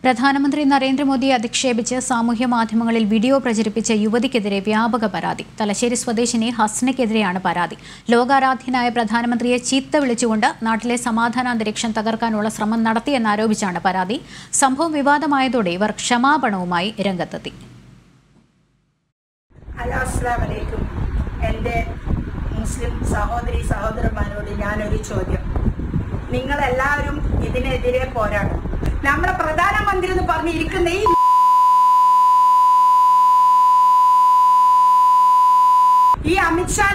പ്രധാനമന്ത്രി നരേന്ദ്രമോദിയെ അധിക്ഷേപിച്ച് സാമൂഹ്യ മാധ്യമങ്ങളിൽ വീഡിയോ പ്രചരിപ്പിച്ച യുവതിക്കെതിരെ വ്യാപക പരാതി തലശ്ശേരി സ്വദേശിനി ഹസ്നയ്ക്കെതിരെയാണ് പരാതി ലോകാരാധ്യനായ പ്രധാനമന്ത്രിയെ ചീത്ത വിളിച്ചുകൊണ്ട് നാട്ടിലെ സമാധാന അന്തരീക്ഷം തകർക്കാനുള്ള ശ്രമം നടത്തിയെന്നാരോപിച്ചാണ് പരാതി സംഭവം വിവാദമായതോടെ ഇവർ ക്ഷമാപണവുമായി രംഗത്തെത്തി ഹലോ അസ്സാം വലൈക്കും എൻ്റെ മുസ്ലിം സഹോദരി സഹോദരന്മാരോട് ഞാനൊരു ചോദ്യം നിങ്ങളെല്ലാവരും ഇതിനെതിരെ പോരാടും നമ്മുടെ പ്രധാനമന്ത്രി എന്ന് പറഞ്ഞിരിക്കുന്ന ഈ ഈ അമിത്ഷാ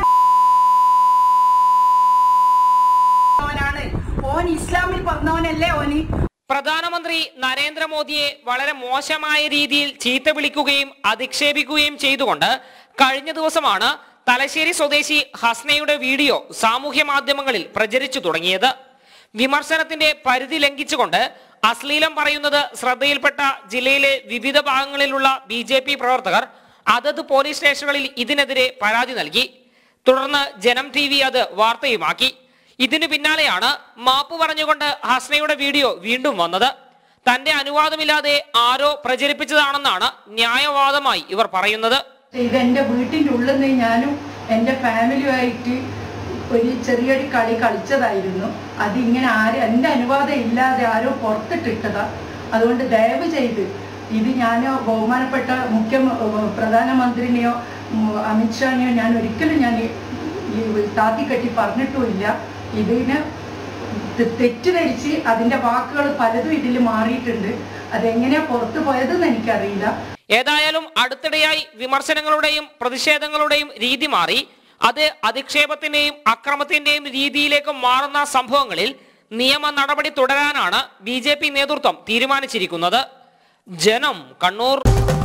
ഓനാണ് ഓൻ ഇസ്ലാമിൽ പറഞ്ഞവനല്ലേ ഓന് പ്രധാനമന്ത്രി നരേന്ദ്രമോദിയെ വളരെ മോശമായ രീതിയിൽ ചീത്ത വിളിക്കുകയും അധിക്ഷേപിക്കുകയും ചെയ്തുകൊണ്ട് കഴിഞ്ഞ ദിവസമാണ് തലശ്ശേരി സ്വദേശി ഹസ്നയുടെ വീഡിയോ സാമൂഹ്യ മാധ്യമങ്ങളിൽ പ്രചരിച്ചു തുടങ്ങിയത് വിമർശനത്തിന്റെ പരിധി ലംഘിച്ചുകൊണ്ട് അശ്ലീലം പറയുന്നത് ശ്രദ്ധയിൽപ്പെട്ട ജില്ലയിലെ വിവിധ ഭാഗങ്ങളിലുള്ള ബി പ്രവർത്തകർ അതത് പോലീസ് സ്റ്റേഷനുകളിൽ ഇതിനെതിരെ പരാതി നൽകി തുടർന്ന് ജനം ടി വി അത് വാർത്തയുമാക്കി ഇതിനു പിന്നാലെയാണ് മാപ്പ് പറഞ്ഞുകൊണ്ട് ഹസ്നയുടെ വീഡിയോ വീണ്ടും വന്നത് തന്റെ അനുവാദമില്ലാതെ ആരോ പ്രചരിപ്പിച്ചതാണെന്നാണ് ന്യായവാദമായി ഇവർ പറയുന്നത് ഇത് എൻ്റെ വീട്ടിൻ്റെ ഉള്ളിൽ നിന്ന് ഞാനും എൻ്റെ ഫാമിലിയുമായിട്ട് ഒരു ചെറിയൊരു കളി കളിച്ചതായിരുന്നു അതിങ്ങനെ ആരും എൻ്റെ അനുവാദം ഇല്ലാതെ ആരോ പുറത്തിട്ടിട്ടതാ അതുകൊണ്ട് ദയവ് ചെയ്ത് ഇത് ഞാൻ ബഹുമാനപ്പെട്ട മുഖ്യ പ്രധാനമന്ത്രിനെയോ ഉം, അമിത്ഷാനെയോ ഞാൻ ഒരിക്കലും ഞാൻ ഈ- ഈ താത്തിക്കെട്ടി പറഞ്ഞിട്ടുമില്ല ഇതിന് തെ- തെറ്റിദ്ധരിച്ച് അതിൻ്റെ വാക്കുകൾ പലതും ഇതിൽ മാറിയിട്ടുണ്ട് അതെങ്ങനെയാ പുറത്തു പോയതെന്ന് എനിക്കറിയില്ല ഏതായാലും അടുത്തിടെയായി വിമർശനങ്ങളുടെയും പ്രതിഷേധങ്ങളുടെയും രീതി മാറി അത് അധിക്ഷേപത്തിന്റെയും അക്രമത്തിന്റെയും രീതിയിലേക്ക് മാറുന്ന സംഭവങ്ങളിൽ നിയമ നടപടി തുടരാനാണ് ബി നേതൃത്വം തീരുമാനിച്ചിരിക്കുന്നത് ജനം കണ്ണൂർ